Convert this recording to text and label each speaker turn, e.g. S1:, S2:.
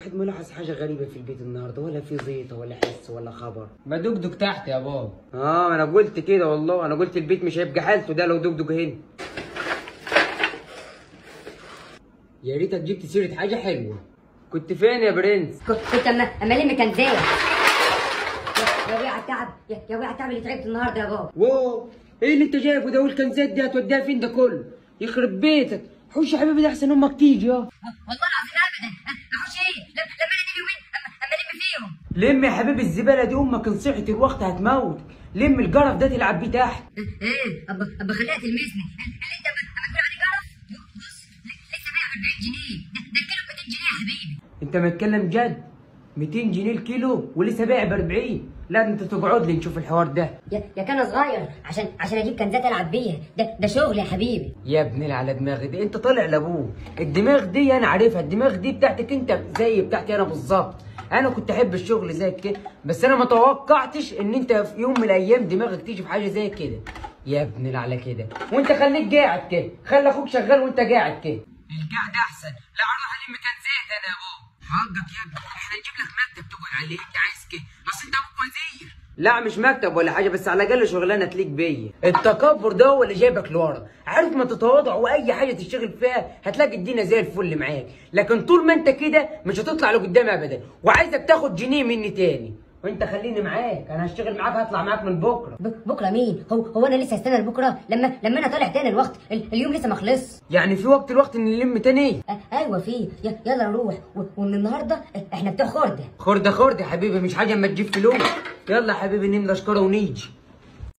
S1: واحد ملاحظ حاجة غريبة في البيت النهاردة ولا في زيطة ولا حس ولا خبر
S2: ما دقدق تحت يا بابا
S1: اه انا قلت كده والله انا قلت البيت مش هيبقى حالته ده لو دقدق هنا يا ريتك جبت سيرة حاجة حلوة كنت فين يا برنس؟
S3: كنت كنت اما اما الم كنزات يا وقع التعب يا يا وقع التعب اللي تعبت النهارده يا بابا
S1: واو ايه اللي انت جايبه ده والكنزات دي هتوديها فين ده كله؟ يخرب بيتك حوش يا حبيبي ده احسن امك تيجي اه
S3: والله العظيم ابدا اخش ايه لما لما انا دي وين اما اما الم فيهم
S1: لم يا حبيبي الزبالة دي امك ان صحت الوقت هتموت لم الجرف ده تلعب بيه تحت
S3: ايه ابا ابا خليها تلمسني اللي انت اما اما تقول عليه جرس بص لسه بايع ب 40 جنيه ده ده الكيلو ب 200 جنيه يا حبيبي
S1: انت متكلم جد 200 جنيه الكيلو ولسه بايع ب 40 لا ده انت تقعد لي نشوف الحوار ده
S3: يا يا كان صغير عشان عشان اجيب كنزات العب بيها ده ده شغل يا حبيبي
S1: يا ابني اللي على دماغي دي انت طالع لابوه الدماغ دي انا عارفها الدماغ دي بتاعتك انت زي بتاعتي انا بالظبط انا كنت احب الشغل زي كده بس انا ما توقعتش ان انت في يوم من الايام دماغك تيجي في حاجه زي كده يا ابني اللي على كده وانت خليك قاعد كده خلي اخوك شغال وانت قاعد كده القعده احسن لا اروح الم كنزات انا يا بابا حقك يا ابني احنا نجيب لك مكتب تقعد عليه انت عايز كده بس انت ابوك وزير لا مش مكتب ولا حاجه بس على الاقل شغلانه تليق بيا التكبر ده هو اللي جايبك لورا عارف ما تتواضع واي حاجه تشتغل فيها هتلاقي الدنيا زي الفل معاك لكن طول ما انت كده مش هتطلع لقدام ابدا وعايزك تاخد جنيه مني تاني وانت خليني معاك انا هشتغل معاك هطلع معاك من بكره
S3: ب- بكره مين هو هو انا لسه هستنى لبكره لما لما انا طالع تاني الوقت ال- اليوم لسه ما خلصش
S1: يعني في وقت الوقت ان نلم تاني
S3: أ- ايوه في ي- يلا نروح و- ومن النهارده احنا بتوع خرده
S1: خرده خرده يا حبيبي مش حاجه اما تجيب فلوس يلا يا حبيبي نملى شكاره ونيجي